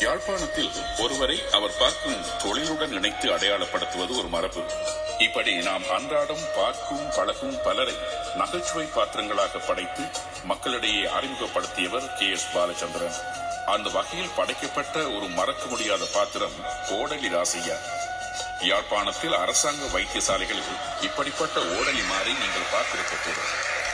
யாழ்ப்பாணத்தில் ஒருவரை அவர் பார்க்கும் தொழிலுடன் இணைத்து அடையாளப்படுத்துவது ஒரு மரபு இப்படி நாம் அன்றாடம் பார்க்கும் பழகும் பலரை நகைச்சுவை பாத்திரங்களாக படைத்து மக்களிடையே அறிமுகப்படுத்தியவர் கே எஸ் பாலச்சந்திரன் அந்த வகையில் படைக்கப்பட்ட ஒரு மறக்க முடியாத பாத்திரம் ஓடலி ராசையா யாழ்ப்பாணத்தில் அரசாங்க வைத்தியசாலைகளில் இப்படிப்பட்ட ஓடலி மாறி நீங்கள் பார்த்திருக்க கூடும்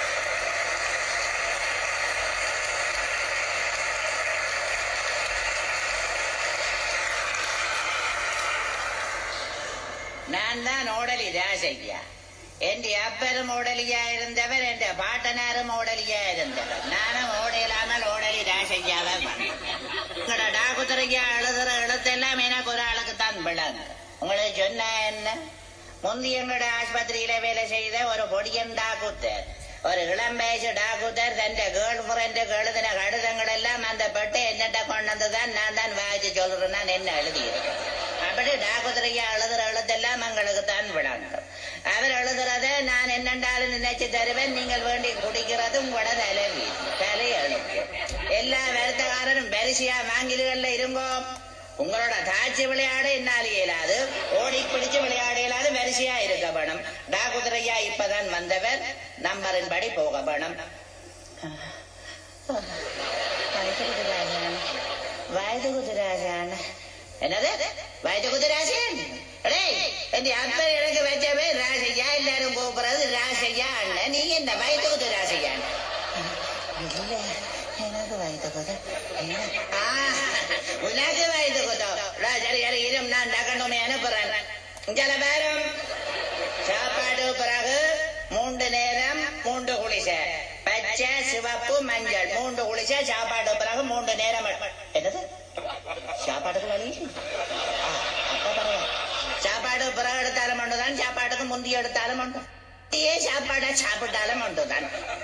நான் தான் ஓடலி ராசையா എന്റെ അപ്പനും ഓടലിയാ ഇരുന്നവർ എന്റെ പാട്ടനാരും ഓടലിയാ ഇരുന്നവർ നാനും ഓടയിലാமல் ஓடலி ராசையாவே உங்களோட டாகுத்துறையா எழுதுற எழுத்தெல்லாம் எனக்கு ஒரு ஆளுக்கு தான் விளங்கு உங்களுக்கு சொன்னா என்ன முந்தி எங்களோட ஆஸ்பத்திரியில வேலை செய்த ஒரு பொடியன் டாகுத்தர் ஒரு இளம் வயசு டாகுத்தர் தന്റെ கேர்ள் ஃப்ரெண்டுக்கு எழுதின கடிதங்கள் எல்லாம் அந்த பெட்டை என்னட்ட கொண்டு வந்து தான் நான் தான் வாய்ச்சி சொல்றேன் நான் என்ன எழுதியிருக்கேன் அப்படி டாகுதிரையா எழுதுற எழுத்தெல்லாம் எங்களுக்கு தான் விளங்கும் அவர் எழுதுறத நான் என்னென்றாலும் நினைச்சு தருவேன் நீங்கள் வேண்டி குடிக்கிறது உங்களோட தலைவி தலை எழுத்து எல்லா வருத்தக்காரரும் பரிசியா வாங்கிலுகள்ல இருங்கோ உங்களோட தாட்சி விளையாடு என்னால் இயலாது ஓடி பிடிச்சு விளையாட இயலாது வரிசையா இருக்க வேணும் டாகுதிரையா இப்பதான் வந்தவர் நம்பரின் படி போக வேணும் வயது குதிராஜான் வயது குதிராஜான் என்னது வயது குதிராஜன் டேய் என் அப்பா எனக்கு வச்ச பேர் ராசையா எல்லாரும் கூப்பிடுறது ராசையா அண்ணன் நீ என்ன வயது குதிராசையா இல்ல எனக்கு வயது குதிரை உனக்கு வயது குதம் சரி சரி இரும் நான் டக்கணுமே அனுப்புறேன் சில பேரும் சாப்பாடு பிறகு மூன்று நேரம் மூன்று குளிசை பச்சை சிவப்பு மஞ்சள் மூன்று குளிசை சாப்பாடு பிறகு மூன்று நேரம் என்னது சாப்பாடுக்கு வழி ஆ, அப்ப பரவாயில்ல. சாப்பாடு பிறகு எடுத்தாலும் ஒன்றுதான் சாப்பாட்டுக்கு முந்தி எடுத்தாலும் ஒன்று ஏ சாப்பாடை சாப்பிட்டாலும் ஒன்றுதான்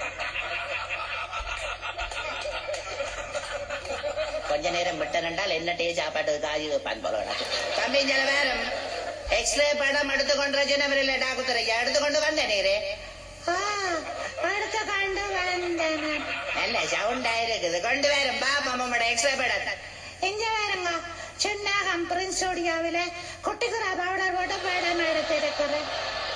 கொஞ்ச நேரம் விட்டனென்றால் என்னட்டையே சாப்பாட்டுக்கு காஜி வைப்பான் போல கிடக்கு. தம்பி சில பேரும் எக்ஸ்ரே படம் எடுத்துக்கொண்டு ஜனவரியில டாக்குத்துறையா எடுத்துக்கொண்டு வந்த நீரே எடுத்து கொண்டு வந்தேன் நல்ல சவுண்டா இருக்குது கொண்டு வரும் பாப்பா நம்மட எக்ஸ்ரே படம் எங்க வேறுங்க ചെന്നാകം പ്രിൻസ് ഓഡിയോവിലെ കുട്ടിക്കുറ പൗഡർ പോട്ട് പടം എടുത്തിരിക്കുന്നത്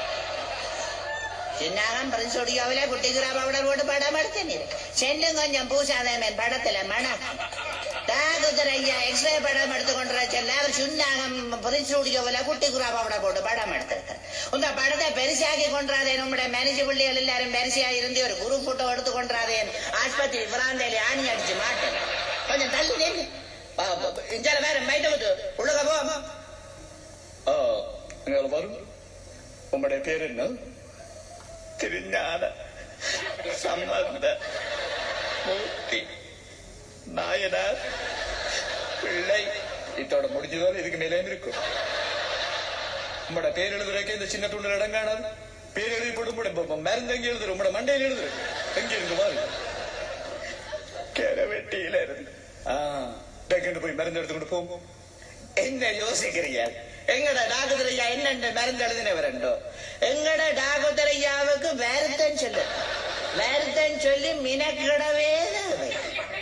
ചിന്നാകം പ്രിൻസ് ഓഡിയോവിലെ കുട്ടിക്കുറ പൗഡർ പോട്ട് പടം എടുത്തിന് ചെല്ലും കൊഞ്ചം പൂശാതേമൻ പടത്തിലെ മണക്കം டாகுதுரையா எக்ஸ்ரே படம் எடுத்துக்கொண்டு செல்ல அவர் சுண்ணாகம் பிரின்ஸ் ஸ்டுடியோவில் குட்டிக்குறா படம் போட்டு படம் எடுத்திருக்கார் இந்த படத்தை பெருசாக்கி கொண்டாதே நம்முடைய மேனேஜ் பிள்ளைகள் எல்லாரும் பெருசா இருந்து ஒரு குரூப் போட்டோ எடுத்து கொண்டாதேன் ஆஸ்பத்திரி விராந்தையில ஆணி அடிச்சு மாட்டேன் கொஞ்சம் தள்ளி நின்று இஞ்சால வேற மைட்ட விட்டு உள்ளக போ ஆ, നിങ്ങൾ വരും ഉമ്മയുടെ പേരെന്ന് തിരിഞ്ഞാന സമ്മർദ്ദ മൂർത്തി നായനാർ പിள்ளை ഇത്തോടെ முடிஞ்சதால் இதுக்கு மேலே இருக்கும் உங்களோட பேர் எழுதுறதுக்கு இந்த சின்ன துண்டில் இடம் காணாது பேர் எழுதி போட்டு உங்களோட மருந்து எங்க எழுதுற உங்களோட மண்டையில் எழுதுற எங்க இருந்து பாரு கிழவெட்டியில இருந்து ஆ டக்குன்னு போய் மருந்து எடுத்துக்கிட்டு போகும் என்ன யோசிக்கிறீங்க எங்கட டாகுதிரையா என்னென்ன மருந்து எழுதினவரண்டோ எங்கட டாகுதிரையாவுக்கு வருத்தம் சொல்லு வருத்தம் சொல்லி மினக்கிடவே தேவை.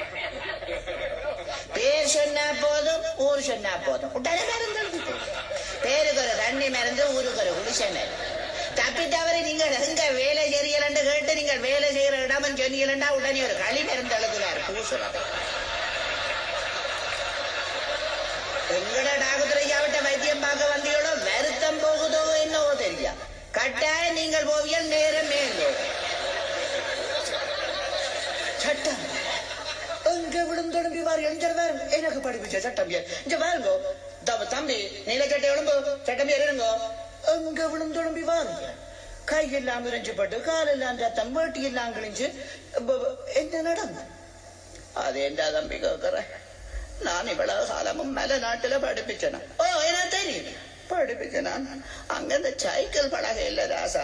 பேர் சொன்னா போதும் ஊர் சொன்னா போதும் உடனே மருந்து எழுதி போடு. பேருக்கு ஒரு தண்ணி மருந்து ஊருக்கு ஒரு குடிசை மருந்து தப்பி தவறி நீங்கள் எங்க வேலை செய்யலன்னு கேட்டு நீங்கள் வேலை செய்யற இடமும் சொன்னீங்களா உடனே ஒரு களி மருந்து எழுதுவார் பூசுறது எங்கட டாகுதுரையாவிட்ட வைத்தியம் பார்க்க வந்தீங்களோ வருத்தம் போகுதோ என்னவோ தெரியா கட்டாயம் நீங்கள் போவியல் நேரம் மேங்கோ சட்டம் எங்க விழுந்தொழும்பி வார் எஞ்சர் எனக்கு படிப்பிச்ச சட்டம் ஏன் இங்க பாருங்கோ தம்பி, தம்பி நீலச்சட்டை எலும்பு சட்டம் ஏறுங்கோ எங்க விழுந்தொழும்பி வாருங்க கையெல்லாம் விரைஞ்சுப்பட்டு காலெல்லாம் ரத்தம் வேட்டி எல்லாம் கிழிஞ்சு ப- ப- என்ன நடந்து அது என்ன தம்பி கேட்கிறேன் நான் இவ்வளவு காலமும் மலை நாட்டுல படிப்பிச்சேன் ஓ எனக்கு தெரியும் படிப்பிச்சேன் நான் அங்க இந்த சைக்கிள் பழக இல்ல ராசா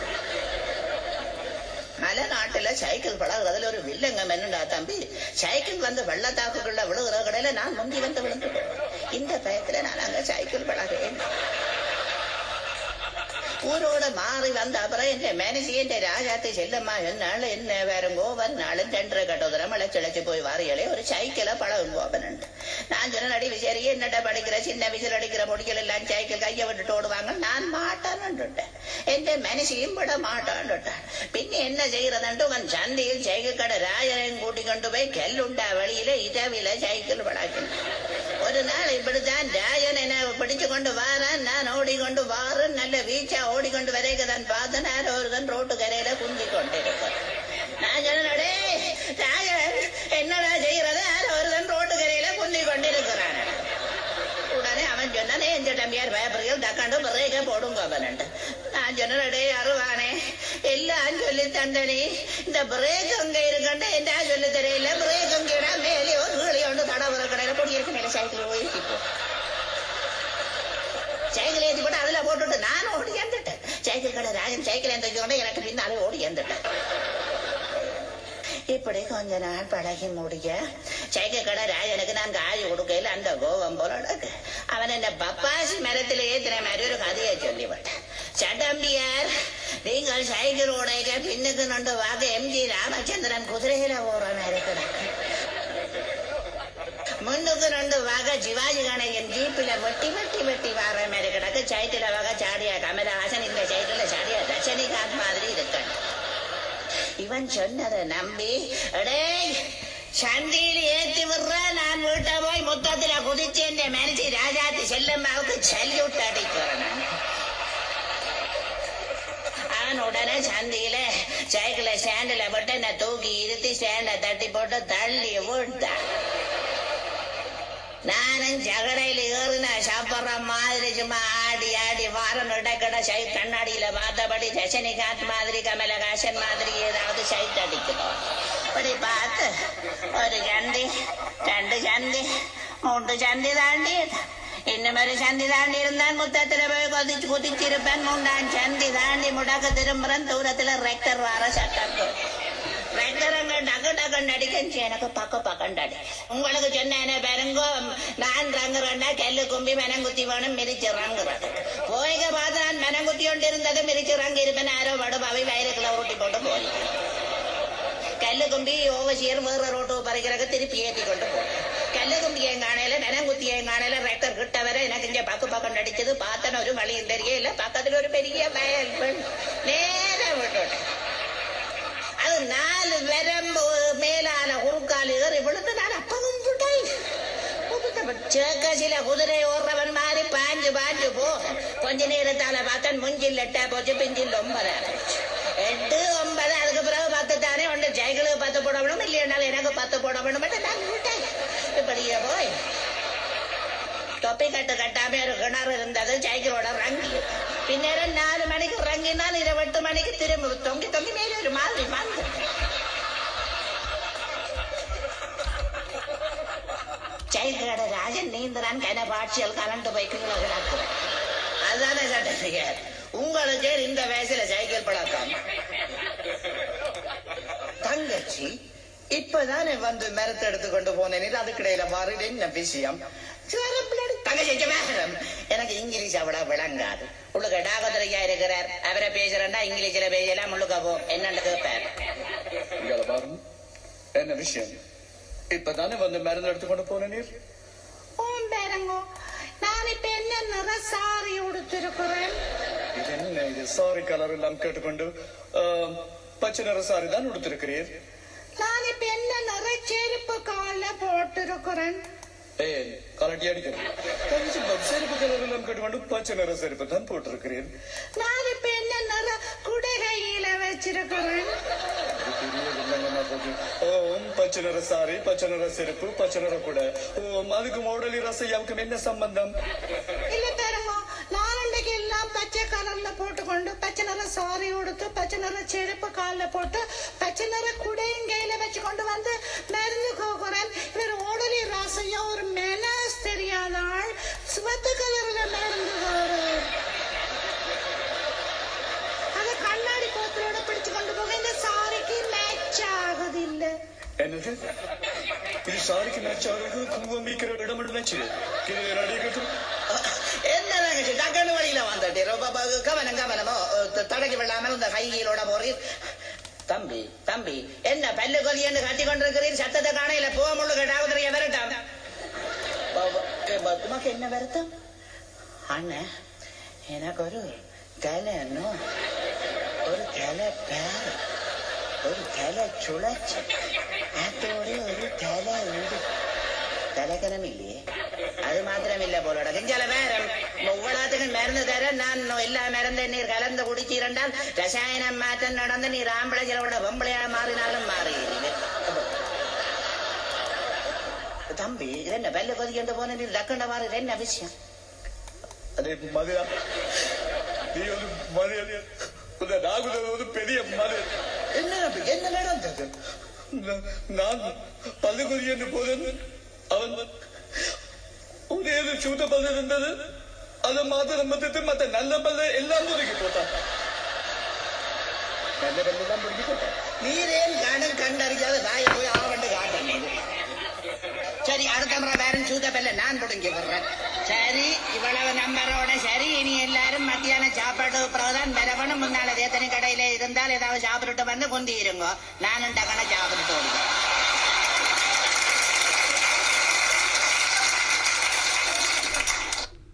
மலை நாட்டுல சைக்கிள் பழகுறதுல ஒரு வில்லங்கம் என்னடா தம்பி சைக்கிள் வந்து வெள்ளத்தாக்குக்குள்ள விழுகிற கடையில நான் முந்தி வந்து விழுந்துட்டேன் இந்த பயத்துல நான் அங்க சைக்கிள் பழகிறேன் ஊரோட மாறி வந்த அப்புறம் என் மனசு என் ராஜாத்தை செல்லம்மா என்னால என்ன வேறுங்கோ வந்தாலும் ரெண்டரை கட்டோதரம் இழைச்சிழைச்சு போய் வாரியலே ஒரு சைக்கிளை பழகும் கோபனண்டு நான் சொன்ன நடிவு சரி என்னட்ட படிக்கிற சின்ன விசில் அடிக்கிற பொடிகள் எல்லாம் சைக்கிள் கையை விட்டுட்டு ஓடுவாங்க நான் மாட்டான்னுட்டேன் என் மனசையும் விட மாட்டான்னுட்டேன் பின்ன என்ன செய்யறதுன்ட்டு உன் சந்தையில் சைக்கிள் கடை ராஜனையும் கூட்டி கொண்டு போய் கெல்லுண்டா வழியில இரவில சைக்கிள் பழக்கினேன் ஒரு நாள் இப்படித்தான் ராஜன் என்ன பிடிச்சு கொண்டு வாரான் நான் ஓடிக்கொண்டு வாரன் நல்ல வீச்சா ஓடிக்கொண்டு வரைக்கதான் பார்த்தேன் யாரோ ஒருவன் ரோட்டு கரையில குந்தி கொண்டிருக்கான் நான் சொன்னே ராஜன் என்னடா செய்யறது யாரோ ஒருவன் ரோட்டு கரையில குந்தி கொண்டிருக்கிறான் உடனே அவன் சொன்னானே எந்த தம்பியார் பேப்பர்கள் தக்காண்டு பிரேக்க போடுங்க அவன்ட்டு நான் சொன்னடே அருவானே எல்லாம் சொல்லி தந்தனி இந்த பிரேக் அங்க இருக்கண்ட என்ன சொல்லி தெரியல பிரேக் அங்கடா மேலே ஒரு கீழே ஒன்று தடவுற கடையில பொடி இருக்கு மேல சைக்கிள் போய் இப்போ சைக்கிள் ஏற்றி போட்டு அதுல போட்டுட்டு நான் ஓடி வந்துட்டேன் சைக்கிள் கடை ராஜன் சைக்கிள் எந்திரிச்சு எனக்கு பின்னாலே ஓடி வந்துட்டேன் இப்படி கொஞ்ச நாள் பழகி முடிய சைக்கிள் கடை ராஜனுக்கு நான் காய் கொடுக்கையில் அந்த கோவம் போல நடக்கு அவன் என்ன பப்பாசி மரத்தில் ஏத்துற மாதிரி ஒரு கதையை சொல்லிவிட்டான் சட்டம்பியார் நீங்கள் சைக்கிள் ஓடைக்க பின்னுக்கு நண்டு வாங்க எம்ஜி ராமச்சந்திரன் குதிரையில போறான் இருக்கிறான் முன்னுக்கு ரெண்டு வாக சிவாஜி கணேசன் ஜீப்பில வெட்டி வெட்டி வெட்டி வார மாதிரி கிடக்கு சைக்கிள வகை சாடியா கமலஹாசன் இந்த சைக்கிள்ல சாடியா ரஜினிகாந்த் மாதிரி இருக்கான் இவன் சொன்னதை நம்பி டேய் சந்தியில் ஏத்தி விடுற நான் வீட்டை போய் முத்தத்துல குதிச்சு என்ற மனசி ராஜாத்தி செல்லம்மாவுக்கு சல்யூட் அடிக்கிறேன் நான். அவன் உடனே சந்தியில சைக்கிள ஸ்டாண்டில் போட்டு என்ன தூக்கி இருத்தி ஸ்டாண்ட தட்டி போட்டு தள்ளி விட்டான் நானும் ஜகடையில ஏறுன சாப்பிடுற மாதிரி சும்மா ஆடி ஆடி வாரம் இடக்கட சை கண்ணாடியில பார்த்தபடி ரஜினிகாந்த் மாதிரி கமலஹாசன் மாதிரி ஏதாவது சைட் அடிக்கணும் அப்படி பார்த்து ஒரு சந்தி ரெண்டு சந்தி மூன்று சந்தி தாண்டி இன்னும் ஒரு சந்தி தாண்டி இருந்தான் முத்தத்துல போய் கொதிச்சு குதிச்சிருப்பேன் மூன்றாம் சந்தி தாண்டி முடக்க திரும்புறேன் தூரத்துல ரெக்டர் வார சட்டம் ரெக்டரங்க டக்கு டக்குன்னு அடிக்கச்சு எனக்கு பக்க பக்கம் அடி உங்களுக்கு சொன்ன பாருங்க நான் ரங்குறேன்னா கல்லு கும்பி மெனங்குத்தி வேணும் மிரிச்சு ரங்குறேன் போய்க பார்த்து நான் மெனங்குத்தி கொண்டு இருந்தது மிரிச்சு ரங்கு இருப்பேன் ஆரோ வடுபாவி வயிறுக்குள்ள ஊட்டி போட்டு போய் கல்லு கும்பி ஓவசியர் வேற ரோட்டு பறிக்கிறக்கு திருப்பி ஏத்தி கொண்டு போனேன் கல்லு கும்பியை காணையில மெனங்குத்தியை காணையில ரெக்டர் கிட்ட வர எனக்கு இங்க பக்கு பக்கம் அடிச்சது பார்த்தன ஒரு வழியும் தெரியல பக்கத்துல ஒரு பெரிய வயல் பெண் நேரம் விட்டுட்டேன் அது நாலு வரம்பு மேலான குறுக்கால் ஏறி விழுந்து நான் அப்பவும் விட்டேன் சேக்கசில குதிரை ஓடுறவன் மாதிரி பாஞ்சு பாஞ்சு போ கொஞ்ச நேரத்தால பார்த்தன் முஞ்சில் எட்டா போச்சு பிஞ்சில் ஒன்பது எட்டு ஒன்பது அதுக்கு பிறகு பத்து தானே ஒன்று சைக்கிளுக்கு பத்து போடணும் இல்லையாண்டாலும் எனக்கு பத்து போடணும் மட்டும் நான் விட்டேன் இப்படியே போய் தொப்பி கட்டு கட்டாம ஒரு கிணறு இருந்தது சைக்கிளோட ரங்கி பின்னேரம் நாலு மணிக்கு ரங்கினால் இரவு எட்டு மணிக்கு திரும்ப தொங்கி தொங்கி மேலே ஒரு மாதிரி வந்து சைக்கிளோட ராஜன் நீந்தரான் கன பாட்சியல் கலண்டு போய் கீழே கிடக்குறேன் அதுதானே சட்டசிகர் உங்களுக்கு இந்த வயசுல சைக்கிள் பழக்கம் தங்கச்சி இப்பதானே வந்து மரத்தை எடுத்து கொண்டு போனேன் அதுக்கிடையில மாறி என்ன விஷயம் தங்கச்சி மேடம் எனக்கு இங்கிலீஷ் அவ்வளவு விளங்காது உள்ளுக்க டாகதுரையா இருக்கிறார் அவரை பேசுறேன்னா இங்கிலீஷ்ல பேசலாம் முழுக்க போ என்னன்னு கேட்பார் இங்கள பாருங்க என்ன விஷயம் இப்பதானே வந்து மருந்து எடுத்து கொண்டு போனேன் ஓம் பேரங்கோ நான் இப்ப என்ன நிற சாரி உடுத்திருக்கிறேன் இது என்ன இது சாரி கலர் எல்லாம் கேட்டுக்கொண்டு ஆம், பச்சை நிற சாரி தான் உடுத்திருக்கிறீர் நான் இப்ப என்ன நிற செருப்பு கால போட்டிருக்கிறேன் ஏய் கலட்டி அடிக்கிறேன் தங்கச்சி பப் செருப்பு கலர் எல்லாம் கேட்டுக்கொண்டு பச்சை நிற செருப்பு தான் போட்டிருக்கிறேன் நான் இப்ப என்ன நிற குடகையில வச்சிருக்கிறேன் இது பெரிய வில்லங்கமா போகுது. ஓம் பச்சை நிற சாரி பச்சை நிற செருப்பு பச்சை நிற கூட ஓம் அதுக்கு மோடலி ரசையாவுக்கும் என்ன சம்பந்தம் இல்ல பேரங்கோ நான் அன்றைக்கு எல்லாம் பச்சை கலர்ல போட்டுக்கொண்டு பச்சை நிற சாரி உடுத்து பச்சை நிற செருப்பு கால்ல போட்டு பச்சை நிற குடையும் கையில வச்சு கொண்டு வந்து மருந்து கோக்குறேன் இவர் ஓடலி ராசையா ஒரு மெனஸ் தெரியாத ஆள் சிவத்து கலர்ல மருந்து கோரு அத கண்ணாடி கோப்பலோட பிடிச்சு கொண்டு போக இந்த சாரிக்கு மேட்ச் ஆகுது இல்ல என்னது இது சாரிக்கு மேட்ச் ஆகுது குங்குமம் விற்கிற இடம் நினைச்சு இது அடிக்கிறது என்ன தங்கச்சி டக்கு டக்குன்னு வழியில வந்துட்டு ரொம்ப ப- கவனம் கவனமோ த- தடக்கி விடாமல் இந்த கையிலோட போறீர் தம்பி தம்பி என்ன பல்லு கொதியன்னு கத்தி கொண்டிருக்கிறீர் சத்தத்தை காணையில போக முள்ளு கேட்டாவது வரட்டாம் உமக்கு என்ன வருத்தம் அண்ணன் எனக்கு ஒரு தலை இன்னும் ஒரு தலை பேர் ஒரு தலை சுழற்சி அதோட ஒரு தலை இடு தலைக்கணம் இல்லையே அது மாத்திரம் இல்ல போலோட கெஞ்சால வேறம் ஒவ்வொருத்துக்கும் மருந்து தர நான் எல்லா மருந்து நீர் கலந்து குடிச்சிருந்தால் ரசாயனம் மாற்றம் நடந்து நீர் ஆம்பளை சிலவோட பொம்பளையா மாறினாலும் மாறுகிறீங்க தம்பி இது என்ன வெள்ள கொதிக்கின்ற போன நீர் டக்கண்ட மாறு இது என்ன விஷயம் அதே மதுரா நீ ஒரு மது இந்த நாகுதல் ஒரு பெரிய மது என்ன தம்பி, என்ன நடந்தது நான் நான் பல்லுக்குறி என்று போது அவன் ஒரே ஒரு சூத்த பல்லு இருந்தது அதை மாத்திரம் மத்திட்டு மத்த நல்ல பல்ல எல்லாம் முறுக்கி போட்டான் நல்ல பல்லு எல்லாம் முறுக்கி போட்டான் நீரேன் கணம் கண்டறியாத வாயை போய் ஆவண்டு காட்டணும் சரி அடுத்த முறை வேற சூத பெல்ல நான் தொடங்கி வர்றேன் சரி இவ்வளவு நம்பரோட சரி இனி எல்லாரும் மத்தியானம் சாப்பாடு பிறகுதான் வரவணும் முன்னால எத்தனை கடையில இருந்தால் ஏதாவது சாப்பிட்டுட்டு வந்து குந்தி இருங்கோ நானும் டக்கன சாப்பிட்டுட்டு ஓடிக்கிறேன்